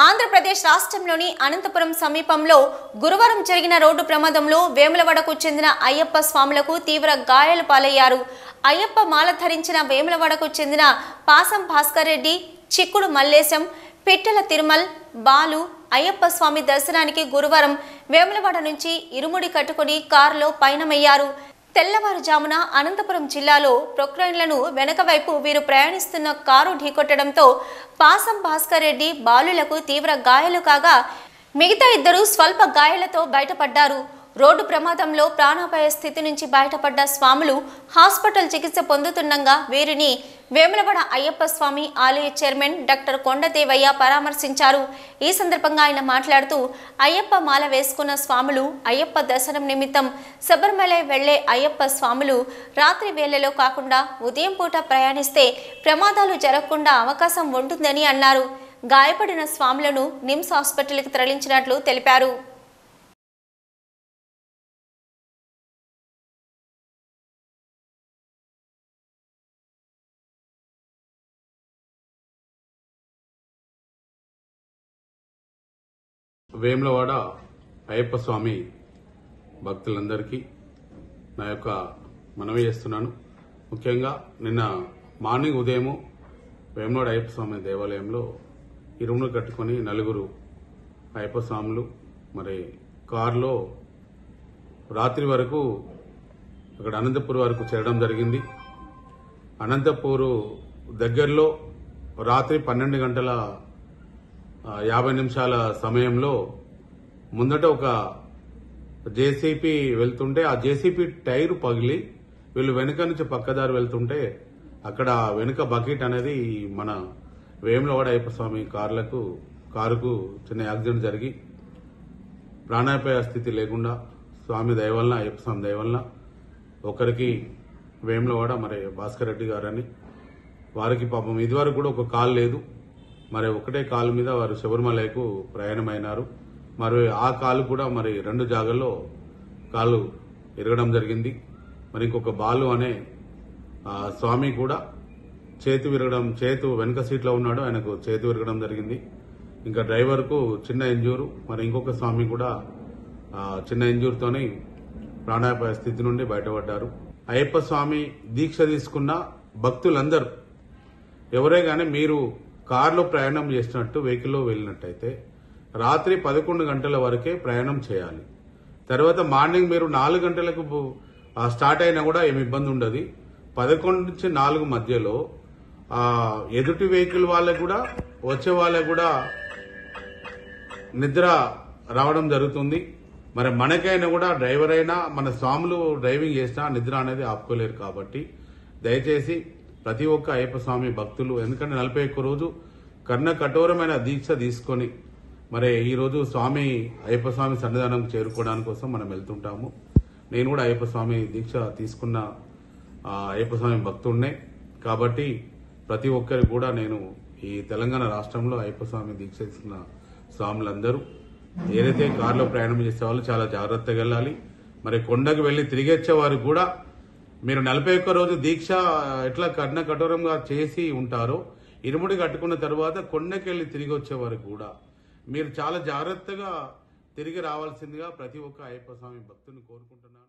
ఆంధ్రప్రదేశ్ రాష్ట్రంలోని అనంతపురం సమీపంలో గురువారం జరిగిన రోడ్డు ప్రమాదంలో వేములవాడకు చెందిన అయ్యప్ప స్వాములకు తీవ్ర గాయాలు పాలయ్యారు అయ్యప్ప మాల ధరించిన వేములవాడకు చెందిన పాసం భాస్కర్ రెడ్డి చిక్కుడు మల్లేశం పిట్టల తిరుమల్ బాలు అయ్యప్ప స్వామి దర్శనానికి గురువారం వేములవాడ నుంచి ఇరుముడి కట్టుకుని కారులో పయనమయ్యారు తెల్లవారుజామున అనంతపురం జిల్లాలో ప్రొక్రైన్లను వెనక వైపు వీరు ప్రయాణిస్తున్న కారు ఢీకొట్టడంతో పాసం భాస్కర్ రెడ్డి బాలులకు తీవ్ర గాయాలు కాగా మిగతా ఇద్దరు స్వల్ప గాయాలతో బయటపడ్డారు రోడ్డు ప్రమాదంలో ప్రాణాపాయ స్థితి నుంచి బయటపడ్డ స్వాములు హాస్పిటల్ చికిత్స పొందుతుండగా వీరిని వేములవాడ అయ్యప్ప స్వామి ఆలయ చైర్మన్ డాక్టర్ కొండదేవయ్య పరామర్శించారు ఈ సందర్భంగా ఆయన మాట్లాడుతూ అయ్యప్ప మాల వేసుకున్న స్వాములు అయ్యప్ప దర్శనం నిమిత్తం శబరిమల వెళ్లే అయ్యప్ప స్వాములు రాత్రి వేళలో కాకుండా ఉదయం పూట ప్రయాణిస్తే ప్రమాదాలు జరగకుండా అవకాశం ఉంటుందని అన్నారు గాయపడిన స్వాములను నిమ్స్ హాస్పిటల్కి తరలించినట్లు తెలిపారు వేములవాడ అయ్యప్ప స్వామి భక్తులందరికీ నా యొక్క మనవి చేస్తున్నాను ముఖ్యంగా నిన్న మార్నింగ్ ఉదయము వేములవాడ అయ్యప్ప స్వామి దేవాలయంలో ఇరుములు కట్టుకొని నలుగురు అయ్యప్ప స్వాములు మరి కారులో రాత్రి వరకు అక్కడ అనంతపూర్ వరకు చేరడం జరిగింది అనంతపూరు దగ్గరలో రాత్రి పన్నెండు గంటల ఆ, యాభై నిమిషాల సమయంలో ముందట ఒక జేసీపీ వెళ్తుంటే ఆ జేసీపీ టైర్ పగిలి వీళ్ళు వెనుక నుంచి పక్కదారి వెళ్తుంటే అక్కడ వెనుక బకెట్ అనేది మన వేములవాడ అయ్యప్ప స్వామి కార్లకు కారుకు చిన్న యాక్సిడెంట్ జరిగి ప్రాణాపాయ స్థితి లేకుండా స్వామి దయవలన అయ్యప్ప స్వామి దయవలన ఒకరికి వేములవాడ మరి భాస్కర్ రెడ్డి గారని వారికి పాపం ఇదివరకు కూడా ఒక కాల్ లేదు మరి ఒకటే కాలు మీద వారు శబరిమలకు ప్రయాణమైనారు మరి ఆ కాలు కూడా మరి రెండు జాగాల్లో కాలు ఎరగడం జరిగింది మరి ఇంకొక బాలు అనే ఆ, స్వామి కూడా చేతి విరగడం చేతు వెనుక సీట్లో ఉన్నాడు ఆయనకు చేతి విరగడం జరిగింది ఇంకా డ్రైవర్కు చిన్న ఇంజూరు మరి ఇంకొక స్వామి కూడా ఆ, చిన్న ఇంజూరుతోని ప్రాణాపాయ స్థితి నుండి బయటపడ్డారు అయ్యప్ప స్వామి దీక్ష తీసుకున్న భక్తులందరూ ఎవరే గానీ మీరు కారులో ప్రయాణం చేసినట్టు వెహికల్లో వెళ్ళినట్టయితే రాత్రి పదకొండు గంటల వరకే ప్రయాణం చేయాలి తర్వాత మార్నింగ్ మీరు నాలుగు గంటలకు బు- ఆ, స్టార్ట్ అయినా కూడా ఏమి ఇబ్బంది ఉండదు పదకొండు నుంచి నాలుగు మధ్యలో ఆ, ఎదుటి వెహికల్ వాళ్ళకు కూడా వచ్చే వాళ్ళకు కూడా నిద్ర రావడం జరుగుతుంది మరి మనకైనా కూడా డ్రైవర్ అయినా మన స్వాములు డ్రైవింగ్ చేసినా నిద్ర అనేది ఆపుకోలేరు కాబట్టి దయచేసి ప్రతి ఒక్క అయ్యప్ప స్వామి భక్తులు ఎందుకంటే నలభై ఒక్క రోజు కర్ణ కఠోరమైన దీక్ష తీసుకొని మరి ఈ రోజు స్వామి అయ్యప్ప స్వామి సన్నిధానం చేరుకోవడానికి కోసం మనం వెళ్తుంటాము నేను కూడా అయ్యప్ప స్వామి దీక్ష తీసుకున్న ఆ, అయ్యప్ప స్వామి భక్తుడినే కాబట్టి ప్రతి ఒక్కరికి కూడా నేను ఈ తెలంగాణ రాష్ట్రంలో అయ్యప్ప స్వామి దీక్ష తీసుకున్న స్వాములందరూ ఏదైతే కారులో ప్రయాణం చేసే వాళ్ళు చాలా జాగ్రత్తగా వెళ్ళాలి మరి కొండకు వెళ్లి తిరిగి వచ్చే వారు కూడా మీరు నలభై ఒక్క రోజు దీక్ష ఎట్లా కఠిన కఠోరంగా చేసి ఉంటారో ఇరుముడి కట్టుకున్న తర్వాత కొండకి వెళ్లి తిరిగి వచ్చే వారికి కూడా మీరు చాలా జాగ్రత్తగా తిరిగి రావాల్సిందిగా ప్రతి ఒక్క అయ్యప్ప స్వామి భక్తుని కోరుకుంటున్నాను